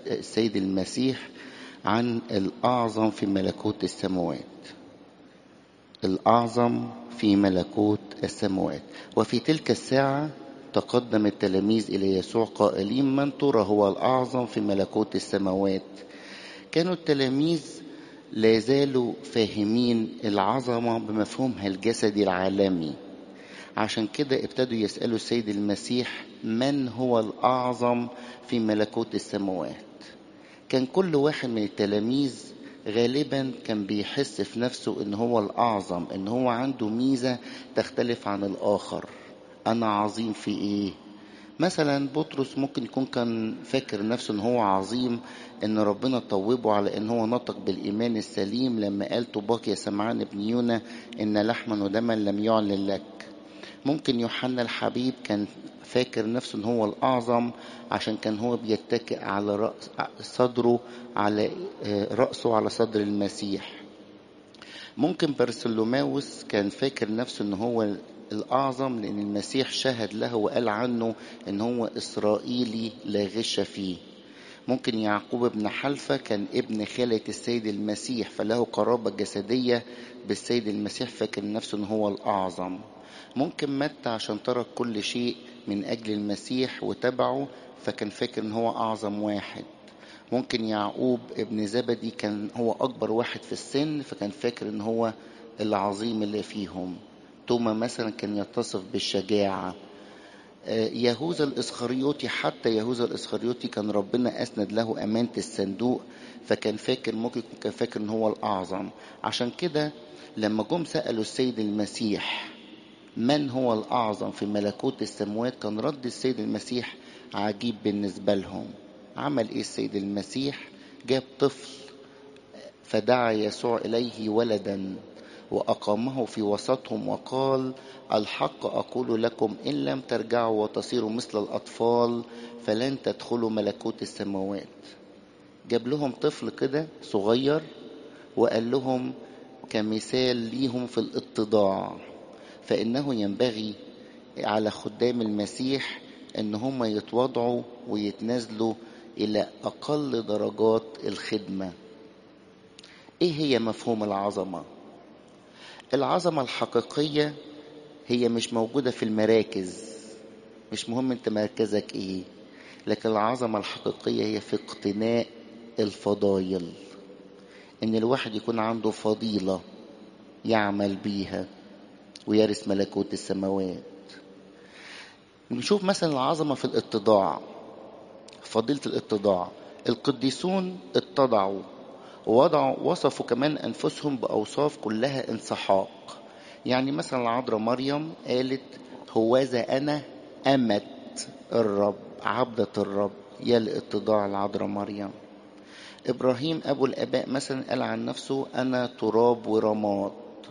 السيد المسيح عن الأعظم في ملكوت السماوات الأعظم في ملكوت السماوات وفي تلك الساعة تقدم التلاميذ إلى يسوع قائلين من ترى هو الأعظم في ملكوت السماوات كانوا التلاميذ لا زالوا فاهمين العظمة بمفهومها الجسدي العالمي عشان كده ابتدوا يسألوا السيد المسيح من هو الأعظم في ملكوت السماوات كان كل واحد من التلاميذ غالبا كان بيحس في نفسه ان هو الاعظم ان هو عنده ميزه تختلف عن الاخر انا عظيم في ايه مثلا بطرس ممكن يكون كان فاكر نفسه ان هو عظيم ان ربنا طوبه على ان هو نطق بالايمان السليم لما قال طوباك يا سمعان ابن يونا ان لحما ودما لم يعلن لك ممكن يوحنا الحبيب كان فاكر نفسه ان هو الاعظم عشان كان هو بيتكئ على رأس صدره على رأسه على صدر المسيح ممكن برسلوماوس كان فاكر نفسه ان هو الأعظم لأن المسيح شهد له وقال عنه إن هو إسرائيلي لا غش فيه ممكن يعقوب بن حلفة كان ابن خالة السيد المسيح فله قرابة جسدية بالسيد المسيح فاكر نفسه إن هو الأعظم ممكن متى عشان ترك كل شيء من أجل المسيح وتبعه فكان فاكر إن هو أعظم واحد ممكن يعقوب ابن زبدي كان هو أكبر واحد في السن فكان فاكر إن هو العظيم اللي فيهم توما مثلا كان يتصف بالشجاعة يهوذا الإسخريوطي حتى يهوذا الإسخريوطي كان ربنا أسند له أمانة الصندوق فكان فاكر ممكن يكون كان فاكر إن هو الأعظم عشان كده لما جم سألوا السيد المسيح من هو الأعظم في ملكوت السماوات كان رد السيد المسيح عجيب بالنسبة لهم عمل إيه السيد المسيح جاب طفل فدعا يسوع إليه ولدا وأقامه في وسطهم وقال الحق أقول لكم إن لم ترجعوا وتصيروا مثل الأطفال فلن تدخلوا ملكوت السماوات جاب لهم طفل كده صغير وقال لهم كمثال ليهم في الاتضاع فإنه ينبغي على خدام المسيح إن هم يتواضعوا ويتنازلوا إلى أقل درجات الخدمة إيه هي مفهوم العظمة؟ العظمة الحقيقية هي مش موجودة في المراكز مش مهم انت مركزك ايه لكن العظمة الحقيقية هي في اقتناء الفضايل ان الواحد يكون عنده فضيلة يعمل بيها ويرث ملكوت السماوات نشوف مثلا العظمة في الاتضاع فضيلة الاتضاع القديسون اتضعوا ووضعوا وصفوا كمان أنفسهم بأوصاف كلها انسحاق يعني مثلا العذراء مريم قالت هوذا أنا أمت الرب عبدة الرب يا الاتضاع العذراء مريم إبراهيم أبو الآباء مثلا قال عن نفسه أنا تراب ورماد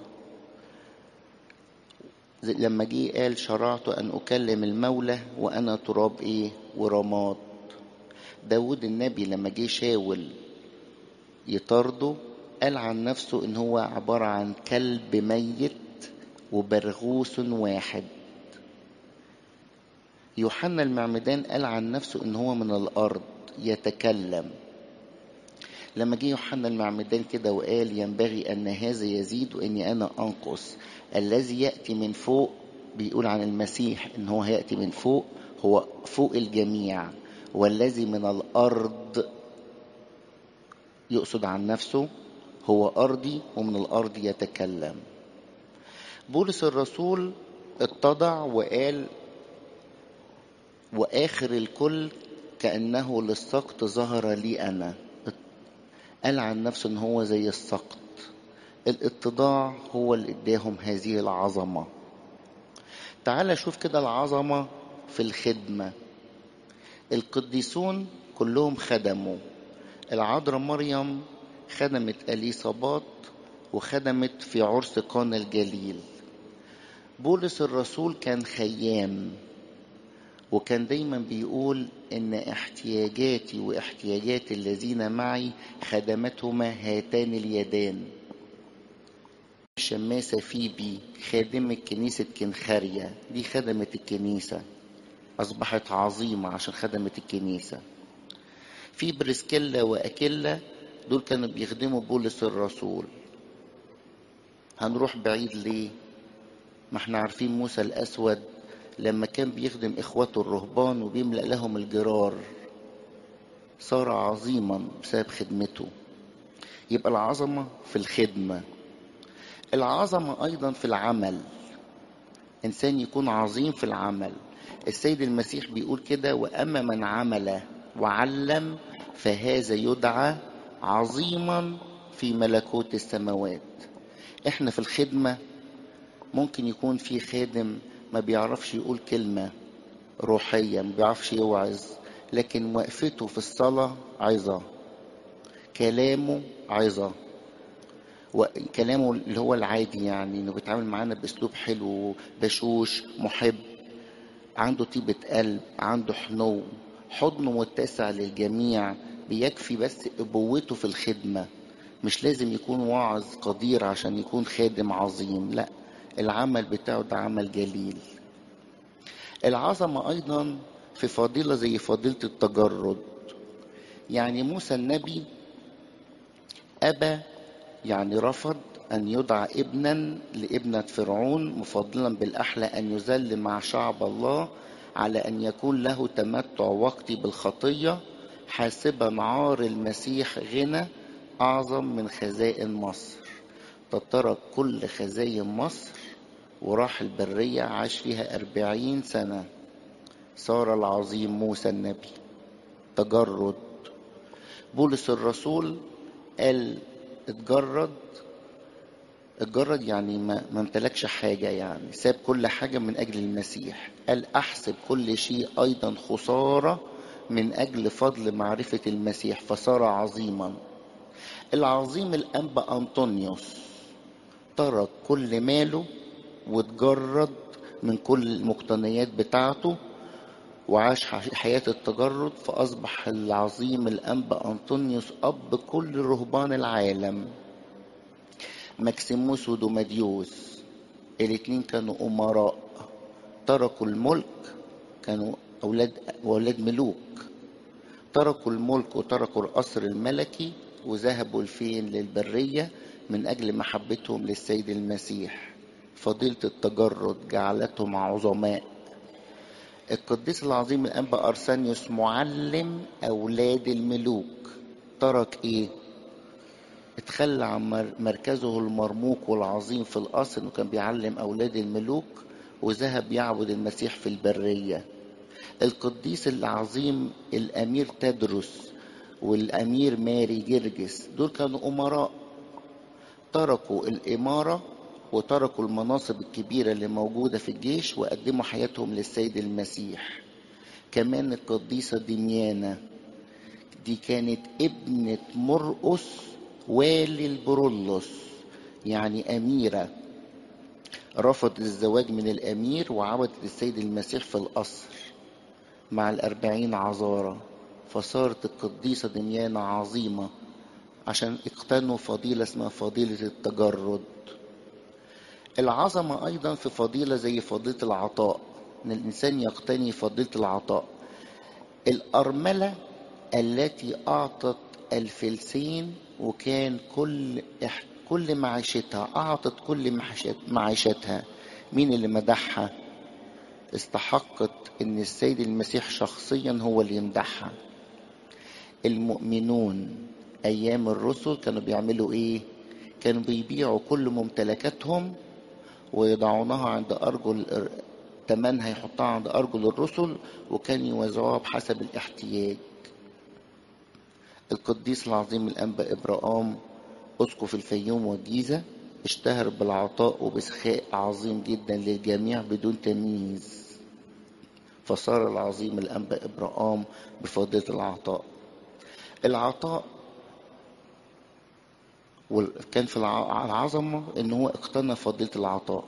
لما جه قال شرعت أن أكلم المولى وأنا تراب إيه ورماد داود النبي لما جه شاول يطارده قال عن نفسه ان هو عبارة عن كلب ميت وبرغوث واحد يوحنا المعمدان قال عن نفسه ان هو من الارض يتكلم لما جه يوحنا المعمدان كده وقال ينبغي ان هذا يزيد واني انا انقص الذي ياتي من فوق بيقول عن المسيح ان هو هياتي من فوق هو فوق الجميع والذي من الارض يقصد عن نفسه هو أرضي ومن الأرض يتكلم بولس الرسول اتضع وقال وآخر الكل كأنه للسقط ظهر لي أنا قال عن نفسه إن هو زي السقط الاتضاع هو اللي اداهم هذه العظمة تعال شوف كده العظمة في الخدمة القديسون كلهم خدموا العذراء مريم خدمت اليصابات وخدمت في عرس قانا الجليل بولس الرسول كان خيام وكان دايما بيقول ان احتياجاتي واحتياجات الذين معي خدمتهما هاتان اليدان الشماسة فيبي خادمة كنيسة كنخاريا دي خدمت الكنيسة أصبحت عظيمة عشان خدمت الكنيسة في بريسكيلا وأكيلا دول كانوا بيخدموا بولس الرسول هنروح بعيد ليه ما احنا عارفين موسى الأسود لما كان بيخدم إخوته الرهبان وبيملأ لهم الجرار صار عظيما بسبب خدمته يبقى العظمة في الخدمة العظمة أيضا في العمل إنسان يكون عظيم في العمل السيد المسيح بيقول كده وأما من عمل وعلم فهذا يدعى عظيما في ملكوت السماوات احنا في الخدمة ممكن يكون في خادم ما بيعرفش يقول كلمة روحية ما بيعرفش يوعظ لكن وقفته في الصلاة عظة كلامه عظة وكلامه اللي هو العادي يعني انه بيتعامل معانا باسلوب حلو بشوش محب عنده طيبة قلب عنده حنو حضنه متسع للجميع بيكفي بس ابوته في الخدمة مش لازم يكون واعظ قدير عشان يكون خادم عظيم لا العمل بتاعه ده عمل جليل العظمة أيضا في فضيلة زي فضيلة التجرد يعني موسى النبي أبى يعني رفض أن يدعى ابنا لابنة فرعون مفضلا بالأحلى أن يذل مع شعب الله على أن يكون له تمتع وقتي بالخطية حاسبا عار المسيح غنى أعظم من خزائن مصر تترك كل خزاين مصر وراح البرية عاش فيها أربعين سنة صار العظيم موسى النبي تجرد بولس الرسول قال اتجرد اتجرد يعني ما, ما امتلكش حاجة يعني ساب كل حاجة من أجل المسيح قال أحسب كل شيء أيضا خسارة من أجل فضل معرفة المسيح فصار عظيما العظيم الأنبا أنطونيوس ترك كل ماله واتجرد من كل المقتنيات بتاعته وعاش حياة التجرد فأصبح العظيم الأنبا أنطونيوس أب كل رهبان العالم ماكسيموس ودوماديوس الاتنين كانوا أمراء تركوا الملك كانوا أولاد أولاد ملوك تركوا الملك وتركوا القصر الملكي وذهبوا الفين للبرية من أجل محبتهم للسيد المسيح فضيلة التجرد جعلتهم عظماء القديس العظيم الأنبا أرسانيوس معلم أولاد الملوك ترك إيه؟ اتخلى عن مركزه المرموق والعظيم في القصر انه كان بيعلم اولاد الملوك وذهب يعبد المسيح في البريه القديس العظيم الامير تدرس والامير ماري جرجس دول كانوا امراء تركوا الاماره وتركوا المناصب الكبيره اللي موجوده في الجيش وقدموا حياتهم للسيد المسيح كمان القديسه دميانه دي كانت ابنه مرقس والي البرولوس يعني أميرة رفضت الزواج من الأمير وعبدت السيد المسيح في القصر مع الأربعين عذارة فصارت القديسة دميانة عظيمة عشان اقتنوا فضيلة اسمها فضيلة التجرد العظمة أيضا في فضيلة زي فضيلة العطاء إن الإنسان يقتني فضيلة العطاء الأرملة التي أعطت الفلسين وكان كل كل معيشتها أعطت كل معيشتها مين اللي مدحها استحقت ان السيد المسيح شخصيا هو اللي يمدحها المؤمنون ايام الرسل كانوا بيعملوا ايه كانوا بيبيعوا كل ممتلكاتهم ويضعونها عند ارجل تمنها يحطها عند ارجل الرسل وكان يوزعوها بحسب الاحتياج القديس العظيم الأنبا إبراهام أسقف الفيوم والجيزة اشتهر بالعطاء وبسخاء عظيم جدا للجميع بدون تمييز فصار العظيم الأنبا إبراهام بفضيلة العطاء العطاء كان في العظمة إن هو اقتنى فضيلة العطاء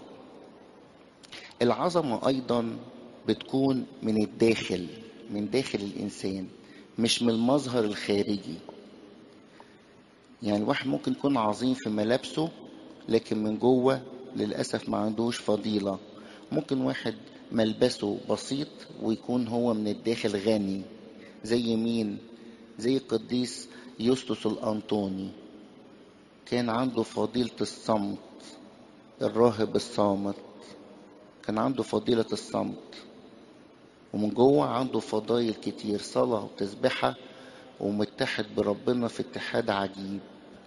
العظمة أيضا بتكون من الداخل من داخل الإنسان مش من المظهر الخارجي يعني الواحد ممكن يكون عظيم في ملابسه لكن من جوه للأسف ما عندوش فضيلة ممكن واحد ملبسه بسيط ويكون هو من الداخل غني زي مين زي القديس يوستوس الأنطوني كان عنده فضيلة الصمت الراهب الصامت كان عنده فضيلة الصمت ومن جوه عنده فضايل كتير صلاة وتسبحة ومتحد بربنا في اتحاد عجيب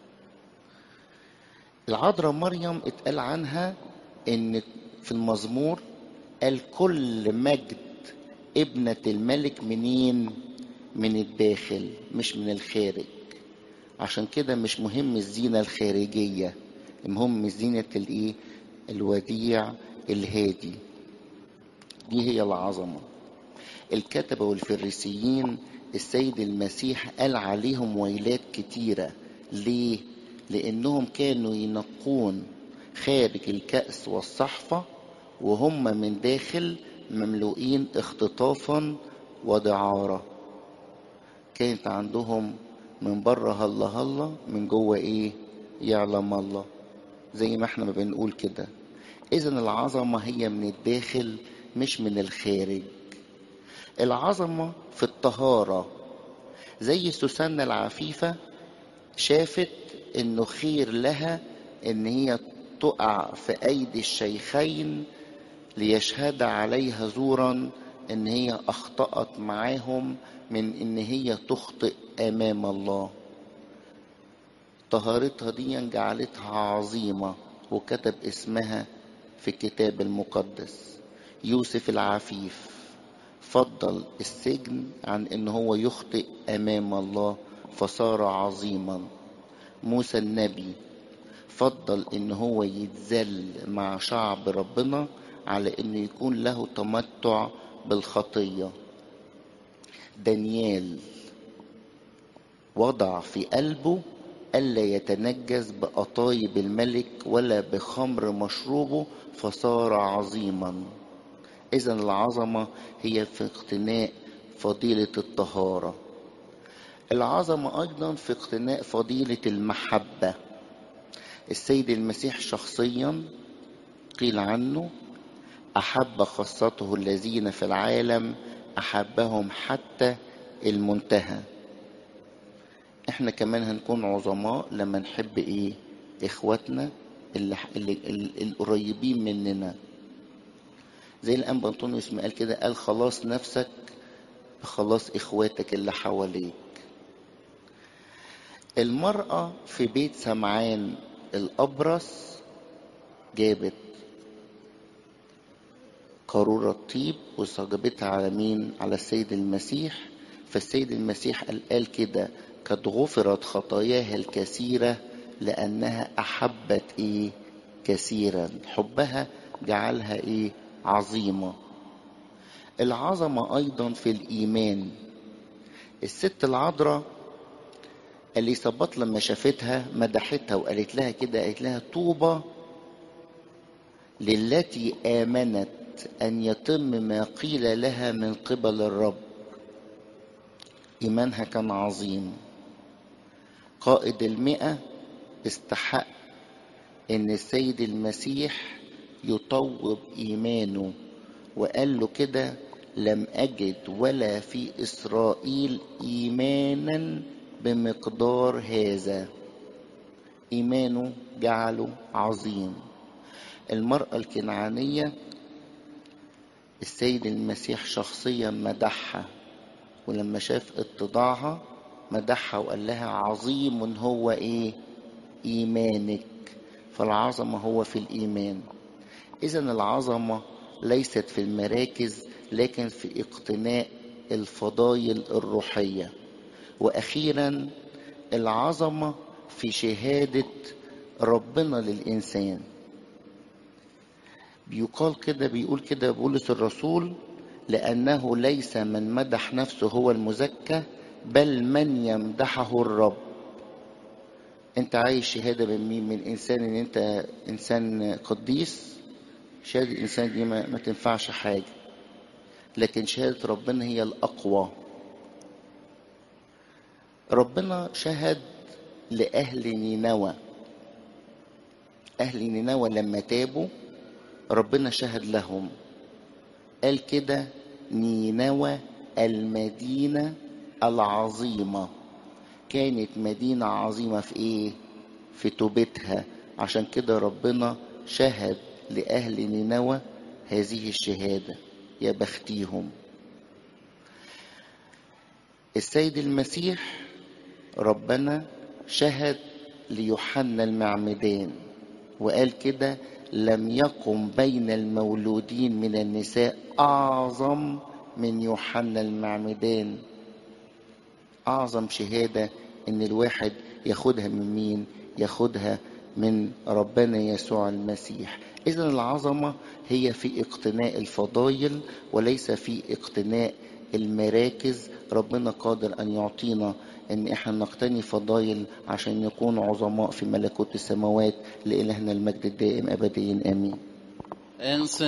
العذراء مريم اتقال عنها ان في المزمور قال كل مجد ابنة الملك منين من الداخل مش من الخارج عشان كده مش مهم الزينة الخارجية المهم زينة الايه الوديع الهادي دي هي العظمة الكتبة والفريسيين السيد المسيح قال عليهم ويلات كتيرة ليه؟ لأنهم كانوا ينقون خارج الكأس والصحفة وهم من داخل مملوئين اختطافا ودعارة كانت عندهم من بره هلا هلا من جوه ايه يعلم الله زي ما احنا ما بنقول كده اذا العظمة هي من الداخل مش من الخارج العظمة في الطهارة زي سوسنة العفيفة شافت انه خير لها ان هي تقع في ايدي الشيخين ليشهد عليها زورا ان هي اخطأت معاهم من ان هي تخطئ امام الله طهارتها دي جعلتها عظيمة وكتب اسمها في الكتاب المقدس يوسف العفيف فضل السجن عن ان هو يخطئ امام الله فصار عظيما موسى النبي فضل ان هو يتذل مع شعب ربنا على انه يكون له تمتع بالخطيه دانيال وضع في قلبه الا يتنجس بقطايب الملك ولا بخمر مشروبه فصار عظيما اذا العظمه هي في اقتناء فضيله الطهاره العظمه ايضا في اقتناء فضيله المحبه السيد المسيح شخصيا قيل عنه احب خاصته الذين في العالم احبهم حتى المنتهى احنا كمان هنكون عظماء لما نحب ايه اخواتنا اللي, اللي, اللي القريبين مننا زي الانبا انطونيوس ما قال كده قال خلاص نفسك بخلاص اخواتك اللي حواليك المرأة في بيت سمعان الأبرص جابت قارورة طيب وسجبتها على مين؟ على السيد المسيح فالسيد المسيح قال, قال كده قد غفرت خطاياها الكثيرة لأنها أحبت إيه؟ كثيرا حبها جعلها إيه؟ عظيمة العظمة أيضا في الإيمان الست العذراء اليصابات لما شافتها مدحتها وقالت لها كده قالت لها طوبى للتي آمنت أن يتم ما قيل لها من قبل الرب إيمانها كان عظيم قائد المئة استحق إن السيد المسيح يطوب إيمانه وقال له كده لم أجد ولا في إسرائيل إيمانا بمقدار هذا إيمانه جعله عظيم المرأة الكنعانية السيد المسيح شخصيا مدحها ولما شاف اتضاعها مدحها وقال لها عظيم هو ايه ايمانك فالعظمه هو في الايمان اذا العظمه ليست في المراكز لكن في اقتناء الفضائل الروحيه واخيرا العظمه في شهاده ربنا للانسان بيقال كده بيقول كده بولس الرسول لأنه ليس من مدح نفسه هو المزكى بل من يمدحه الرب انت عايز شهادة من مين من انسان ان انت انسان قديس شهادة الانسان دي ما, ما تنفعش حاجة لكن شهادة ربنا هي الأقوى ربنا شهد لأهل نينوى أهل نينوى لما تابوا ربنا شهد لهم قال كده نينوى المدينة العظيمة كانت مدينة عظيمة في ايه في توبتها عشان كده ربنا شهد لأهل نينوى هذه الشهادة يا بختيهم السيد المسيح ربنا شهد ليوحنا المعمدان وقال كده لم يقم بين المولودين من النساء أعظم من يوحنا المعمدان أعظم شهادة إن الواحد ياخدها من مين؟ ياخدها من ربنا يسوع المسيح إذا العظمة هي في اقتناء الفضائل وليس في اقتناء المراكز ربنا قادر أن يعطينا ان احنا نقتني فضائل عشان نكون عظماء في ملكوت السماوات لإلهنا المجد الدائم ابديا امين